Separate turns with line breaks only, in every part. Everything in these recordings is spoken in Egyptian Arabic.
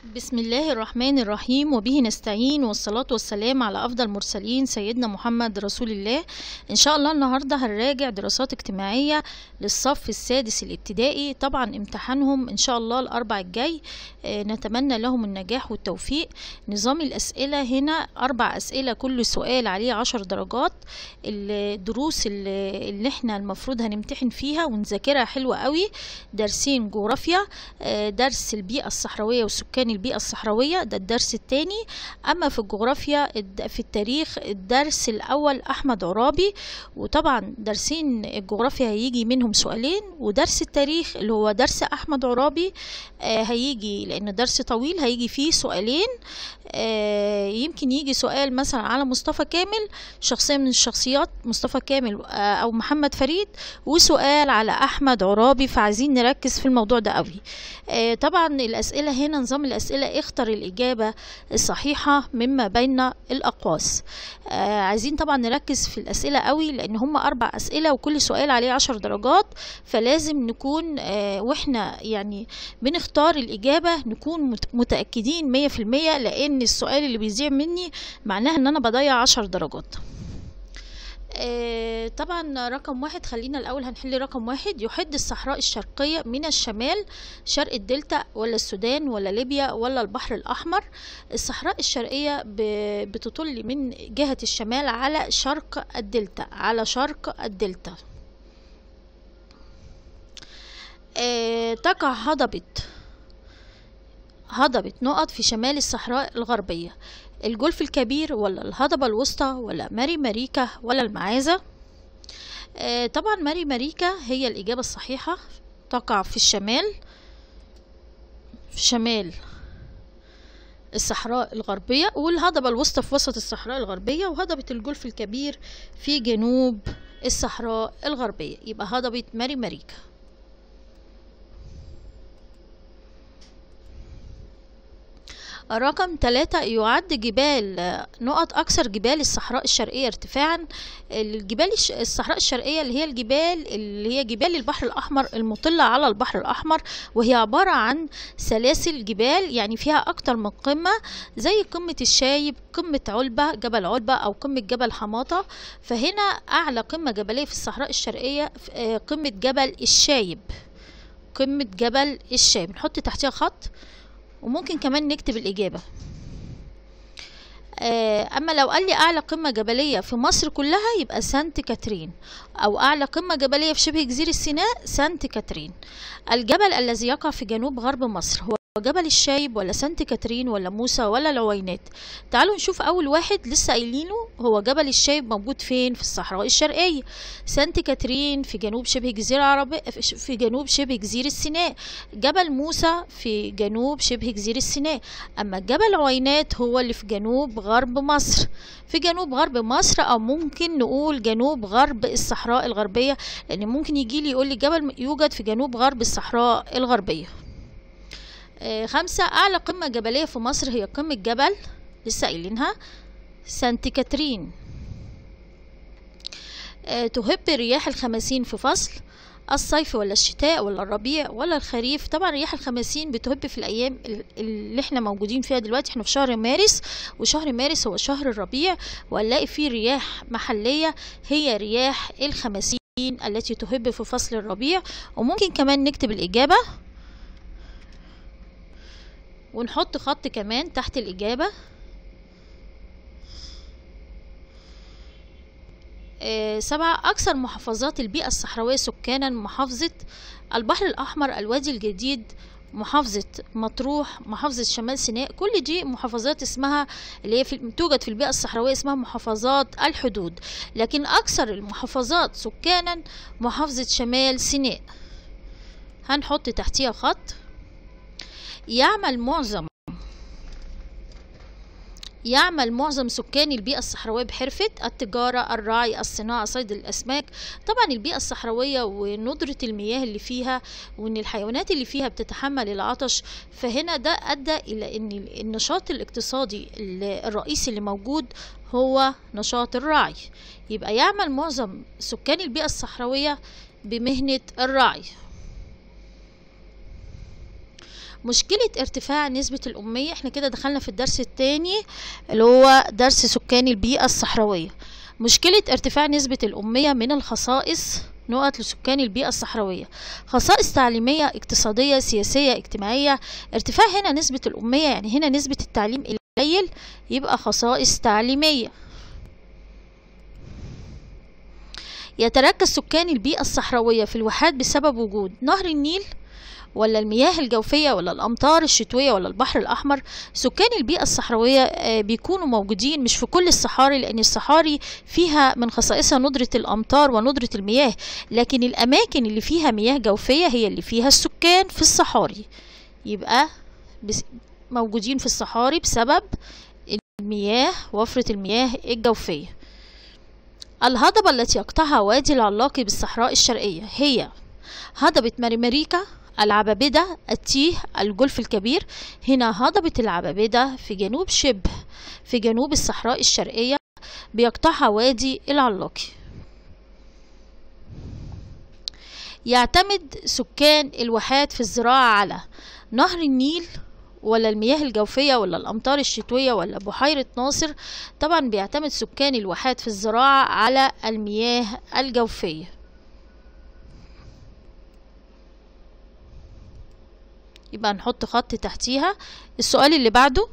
بسم الله الرحمن الرحيم وبه نستعين والصلاة والسلام على أفضل المرسلين سيدنا محمد رسول الله إن شاء الله النهاردة هنراجع دراسات اجتماعية للصف السادس الابتدائي طبعا امتحانهم إن شاء الله الأربع الجاي آه، نتمنى لهم النجاح والتوفيق نظام الأسئلة هنا أربع أسئلة كل سؤال عليه عشر درجات الدروس اللي اللي احنا المفروض هنمتحن فيها ونذاكرها حلوة قوي درسين جغرافيا آه، درس البيئة الصحراوية وسكان البيئة الصحراوية ده الدرس التاني أما في الجغرافيا الد- في التاريخ الدرس الأول أحمد عرابي وطبعا درسين الجغرافيا هيجي منهم سؤالين ودرس التاريخ اللي هو درس أحمد عرابي آه، هيجي لأن الدرس طويل هيجي فيه سؤالين آه، يمكن يجي سؤال مثلا على مصطفى كامل شخصية من الشخصيات مصطفى كامل آه، أو محمد فريد وسؤال على أحمد عرابي فعايزين نركز في الموضوع ده قوي آه، طبعا الأسئلة هنا نظام الأسئلة اختر الإجابة الصحيحة مما بين الأقواس آه، عايزين طبعا نركز في الأسئلة قوي لأن هم أربع أسئلة وكل سؤال عليه عشر درجات فلازم نكون آه، وإحنا يعني بنختار الإجابة نكون مت- متأكدين مية في المية لأن السؤال اللي بيضيع مني معناها إن أنا بضيع عشر درجات آه، طبعا رقم واحد خلينا الأول هنحل رقم واحد يحد الصحراء الشرقية من الشمال شرق الدلتا ولا السودان ولا ليبيا ولا البحر الأحمر الصحراء الشرقية ب- بتطل من جهة الشمال على شرق الدلتا على شرق الدلتا آه، تقع هضبة هضبة نقط في شمال الصحراء الغربية الجولف الكبير ولا الهضبة الوسطى ولا ماري ماريكا ولا المعازة آه، طبعا ماري ماريكا هي الإجابة الصحيحة تقع في الشمال في شمال الصحراء الغربية والهضبة الوسطى في وسط الصحراء الغربية وهضبة الجولف الكبير في جنوب الصحراء الغربية يبقى هضبة ماري ماريكا رقم ثلاثة يعد جبال آه، نقط أكثر جبال الصحراء الشرقية ارتفاعا الجبال الش- الصحراء الشرقية اللي هي الجبال اللي هي جبال البحر الأحمر المطلة على البحر الأحمر وهي عبارة عن سلاسل جبال يعني فيها أكتر من قمة زي قمة الشايب قمة علبة جبل علبة أو قمة جبل حماطة فهنا أعلى قمة جبلية في الصحراء الشرقية آه، قمة جبل الشايب قمة جبل الشايب نحط تحتها خط وممكن كمان نكتب الإجابة آه، أما لو قال لي أعلى قمة جبلية في مصر كلها يبقى سانت كاترين أو أعلى قمة جبلية في شبه جزيرة سيناء سانت كاترين الجبل الذي يقع في جنوب غرب مصر هو جبل الشايب ولا سانت كاترين ولا موسى ولا العوينات تعالوا نشوف أول واحد لسه قايلينه هو جبل الشايب موجود فين في الصحراء الشرقية سانت كاترين في جنوب شبه جزيرة عربية في جنوب شبه جزيرة سيناء جبل موسى في جنوب شبه جزيرة سيناء أما جبل عوينات هو اللي في جنوب غرب مصر في جنوب غرب مصر أو ممكن نقول جنوب غرب الصحراء الغربية لأن ممكن يجي لي يقول لي جبل يوجد في جنوب غرب الصحراء الغربية آه، خمسة أعلى قمة جبلية في مصر هي قمة جبل لسه قايلينها سانت كاترين آه، تهب رياح الخمسين في فصل الصيف ولا الشتاء ولا الربيع ولا الخريف طبعا رياح الخمسين بتهب في الايام ال- اللي احنا موجودين فيها دلوقتي احنا في شهر مارس وشهر مارس هو شهر الربيع وهنلاقي فيه رياح محلية هي رياح الخمسين التي تهب في فصل الربيع وممكن كمان نكتب الإجابة ونحط خط كمان تحت الإجابة آه، سبعة أكثر محافظات البيئة الصحراوية سكانا محافظة البحر الأحمر الوادي الجديد محافظة مطروح محافظة شمال سيناء كل دي محافظات اسمها اللي هي في توجد في البيئة الصحراوية اسمها محافظات الحدود لكن أكثر المحافظات سكانا محافظة شمال سيناء هنحط تحتيها خط يعمل معظم يعمل معظم سكان البيئة الصحراوية بحرفة التجارة الرعي الصناعة صيد الأسماك طبعا البيئة الصحراوية وندرة المياه اللي فيها وإن الحيوانات اللي فيها بتتحمل العطش فهنا ده أدى إلى أن النشاط الاقتصادي الرئيسي اللي موجود هو نشاط الرعي يبقى يعمل معظم سكان البيئة الصحراوية بمهنة الرعي مشكلة ارتفاع نسبة الأمية احنا كده دخلنا في الدرس التاني اللي هو درس سكان البيئة الصحراوية مشكلة ارتفاع نسبة الأمية من الخصائص نقط لسكان البيئة الصحراوية خصائص تعليمية اقتصادية سياسية اجتماعية ارتفاع هنا نسبة الأمية يعني هنا نسبة التعليم قليل يبقى خصائص تعليمية يتركز سكان البيئة الصحراوية في الواحات بسبب وجود نهر النيل ولا المياه الجوفية ولا الأمطار الشتوية ولا البحر الأحمر سكان البيئة الصحراوية بيكونوا موجودين مش في كل الصحاري لأن الصحاري فيها من خصائصها ندرة الأمطار وندرة المياه لكن الأماكن اللي فيها مياه جوفية هي اللي فيها السكان في الصحاري يبقى موجودين في الصحاري بسبب المياه وفرة المياه الجوفية الهضبة التي يقطعها وادي العلاقي بالصحراء الشرقية هي هضبة مريمريكا العبابدة التيه الجلف الكبير هنا هضبة العبابدة في جنوب شبه في جنوب الصحراء الشرقية بيقطعها وادي العلاقي يعتمد سكان الواحات في الزراعة على نهر النيل ولا المياه الجوفية ولا الأمطار الشتوية ولا بحيرة ناصر طبعا بيعتمد سكان الواحات في الزراعة على المياه الجوفية يبقى نحط خط تحتيها السؤال اللي بعده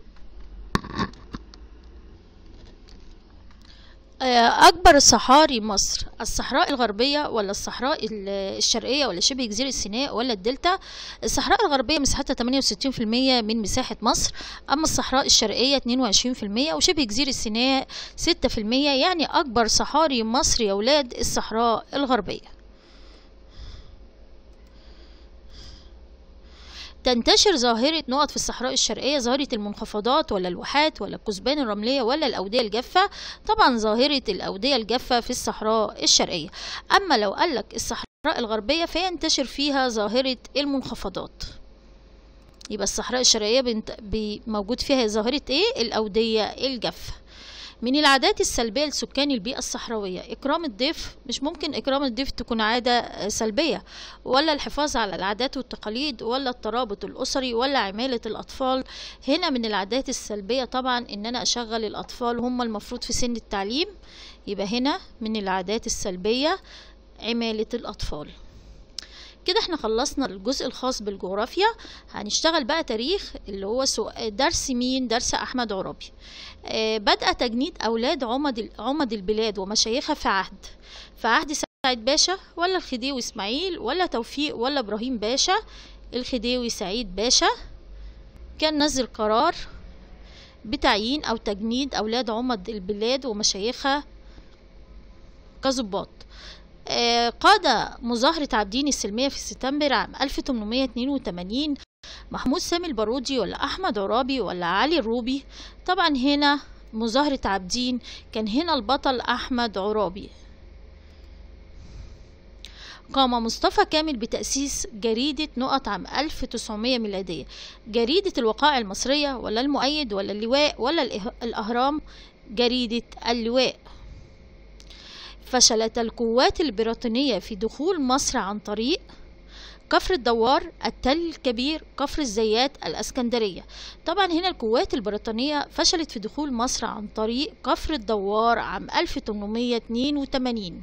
أكبر صحاري مصر الصحراء الغربية ولا الصحراء الشرقية ولا شبه جزيرة سيناء ولا الدلتا الصحراء الغربية مساحتها 68% من مساحة مصر أما الصحراء الشرقية 22% وشبه جزيرة سيناء 6% يعني أكبر صحاري مصر يا ولاد الصحراء الغربية تنتشر ظاهرة نقط في الصحراء الشرقية ظاهرة المنخفضات ولا الواحات ولا الكثبان الرملية ولا الأودية الجافة طبعا ظاهرة الأودية الجافة في الصحراء الشرقية أما لو قالك الصحراء الغربية فينتشر فيها ظاهرة المنخفضات يبقى الصحراء الشرقية موجود فيها ظاهرة ايه الأودية الجافة من العادات السلبية لسكان البيئة الصحراوية إكرام الضيف مش ممكن إكرام الضيف تكون عادة سلبية ولا الحفاظ على العادات والتقاليد ولا الترابط الأسري ولا عمالة الأطفال هنا من العادات السلبية طبعا إن أنا أشغل الأطفال هم المفروض في سن التعليم يبقى هنا من العادات السلبية عمالة الأطفال كده احنا خلصنا الجزء الخاص بالجغرافيا هنشتغل بقى تاريخ اللي هو درس مين درس احمد عرابي آه بدأ تجنيد اولاد عمد عمد البلاد ومشايخها في عهد في عهد سعيد باشا ولا الخديوي اسماعيل ولا توفيق ولا ابراهيم باشا الخديوي سعيد باشا كان نزل قرار بتعيين او تجنيد اولاد عمد البلاد ومشايخها كظباط قاد مظاهرة عابدين السلمية في سبتمبر عام 1882 محمود سامي البارودي ولا أحمد عرابي ولا علي الروبي طبعا هنا مظاهرة عابدين كان هنا البطل أحمد عرابي قام مصطفى كامل بتأسيس جريدة نقط عام 1900 ميلادية جريدة الوقائع المصرية ولا المؤيد ولا اللواء ولا الأهرام جريدة اللواء فشلت القوات البريطانية في دخول مصر عن طريق كفر الدوار التل الكبير كفر الزيات الأسكندرية طبعا هنا القوات البريطانية فشلت في دخول مصر عن طريق كفر الدوار عام 1882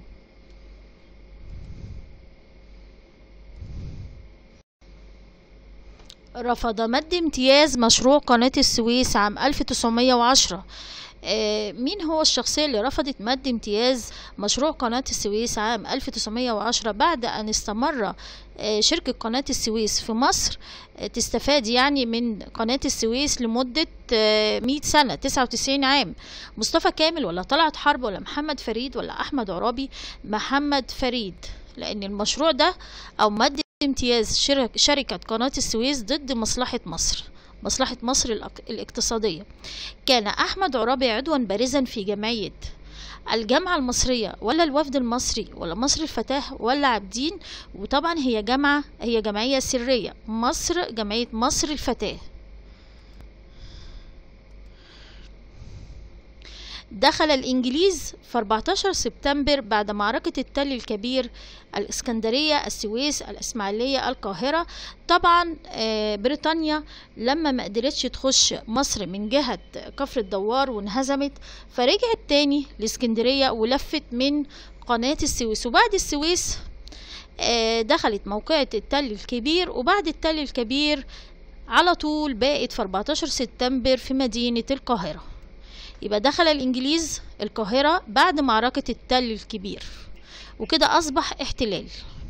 رفض مد امتياز مشروع قناة السويس عام 1910 مين هو الشخصية اللي رفضت مد امتياز مشروع قناة السويس عام 1910 بعد أن استمر شركة قناة السويس في مصر تستفاد يعني من قناة السويس لمدة 100 سنة 99 عام مصطفى كامل ولا طلعت حرب ولا محمد فريد ولا أحمد عرابي محمد فريد لأن المشروع ده أو مد امتياز شركة قناة السويس ضد مصلحة مصر مصلحة مصر الاقتصادية كان أحمد عرابي عضوا بارزا في جمعية الجامعة المصرية ولا الوفد المصري ولا مصر الفتاة ولا عابدين وطبعا هي جامعة هي جمعية سرية مصر جمعية مصر الفتاة دخل الإنجليز في 14 سبتمبر بعد معركة التل الكبير الإسكندرية السويس الإسماعيلية القاهرة طبعا آه، بريطانيا لما ما قدرتش تخش مصر من جهة كفر الدوار وانهزمت فرجعت تاني لإسكندرية ولفت من قناة السويس وبعد السويس آه، دخلت موقعة التل الكبير وبعد التل الكبير على طول بقت في 14 سبتمبر في مدينة القاهرة يبقى دخل الإنجليز القاهرة بعد معركة التل الكبير وكده أصبح احتلال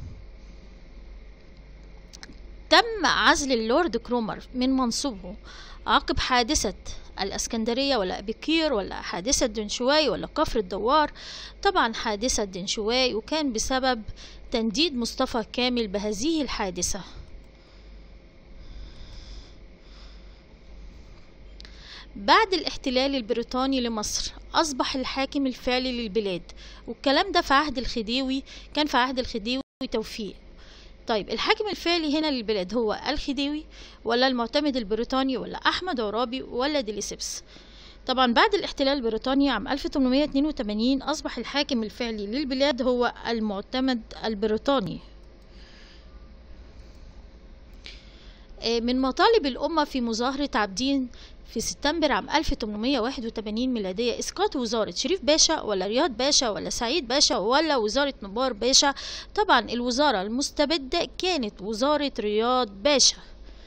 تم عزل اللورد كرومر من منصبه عقب حادثة الاسكندرية ولا بكير ولا حادثة دنشواي ولا كفر الدوار طبعا حادثة دنشواي وكان بسبب تنديد مصطفى كامل بهذه الحادثة بعد الاحتلال البريطاني لمصر أصبح الحاكم الفعلي للبلاد والكلام ده في عهد الخديوي كان في عهد الخديوي توفيق طيب الحاكم الفعلي هنا للبلاد هو الخديوي ولا المعتمد البريطاني ولا أحمد عرابي ولا ديليسيبس طبعا بعد الاحتلال البريطاني عام 1882 أصبح الحاكم الفعلي للبلاد هو المعتمد البريطاني آه، من مطالب الأمة في مظاهرة عابدين في سبتمبر عام 1881 ميلادية إسقاط وزارة شريف باشا ولا رياض باشا ولا سعيد باشا ولا وزارة نبار باشا طبعا الوزارة المستبدة كانت وزارة رياض باشا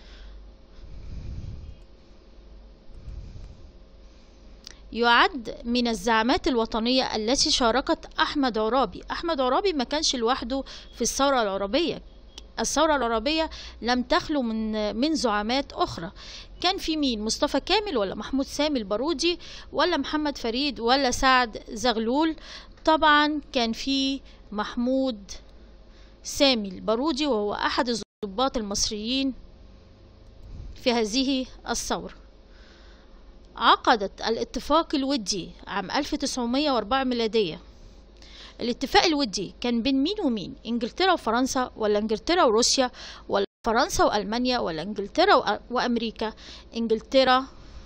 يعد من الزعامات الوطنية التي شاركت أحمد عرابي أحمد عرابي ما كانش لوحده في الثورة العربية الثورة العربية لم تخلو من من زعامات أخرى كان في مين مصطفى كامل ولا محمود سامي البارودي ولا محمد فريد ولا سعد زغلول طبعا كان في محمود سامي البارودي وهو أحد الضباط المصريين في هذه الثورة عقدت الاتفاق الودي عام 1904 ميلادية الاتفاق الودي كان بين مين ومين انجلترا وفرنسا ولا انجلترا وروسيا ولا فرنسا والمانيا ولا انجلترا وأ- وامريكا انجلترا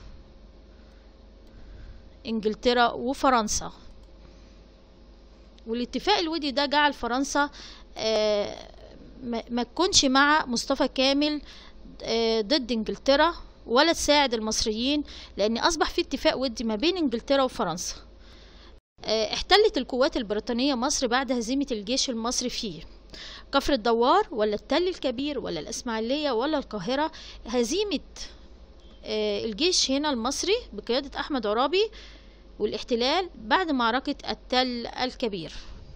انجلترا وفرنسا والاتفاق الودي ده جعل فرنسا آه، ما ما تكونش مع مصطفى كامل آه، ضد انجلترا ولا تساعد المصريين لان اصبح في اتفاق ودي ما بين انجلترا وفرنسا آه، احتلت القوات البريطانية مصر بعد هزيمة الجيش المصري فيه كفر الدوار ولا التل الكبير ولا الإسماعيلية ولا القاهرة هزيمة آه، الجيش هنا المصري بقيادة أحمد عرابي والاحتلال بعد معركة التل الكبير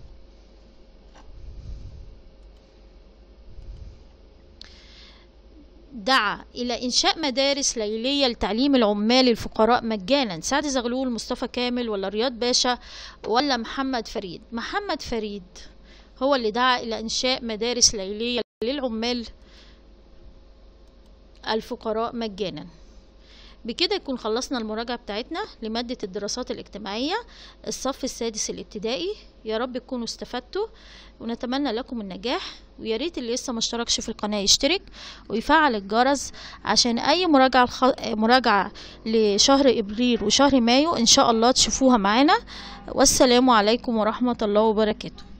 دعا إلى إنشاء مدارس ليلية لتعليم العمال الفقراء مجانا سعد زغلول مصطفى كامل ولا رياض باشا ولا محمد فريد محمد فريد هو اللي دعا إلى إنشاء مدارس ليلية للعمال الفقراء مجانا بكده يكون خلصنا المراجعة بتاعتنا لمادة الدراسات الاجتماعية الصف السادس الابتدائي يا رب تكونوا استفدتوا ونتمنى لكم النجاح ويا ريت اللي لسه ما اشتركش في القناة يشترك ويفعل الجرس عشان اي مراجعة الخ... مراجعة لشهر ابريل وشهر مايو ان شاء الله تشوفوها معانا والسلام عليكم ورحمة الله وبركاته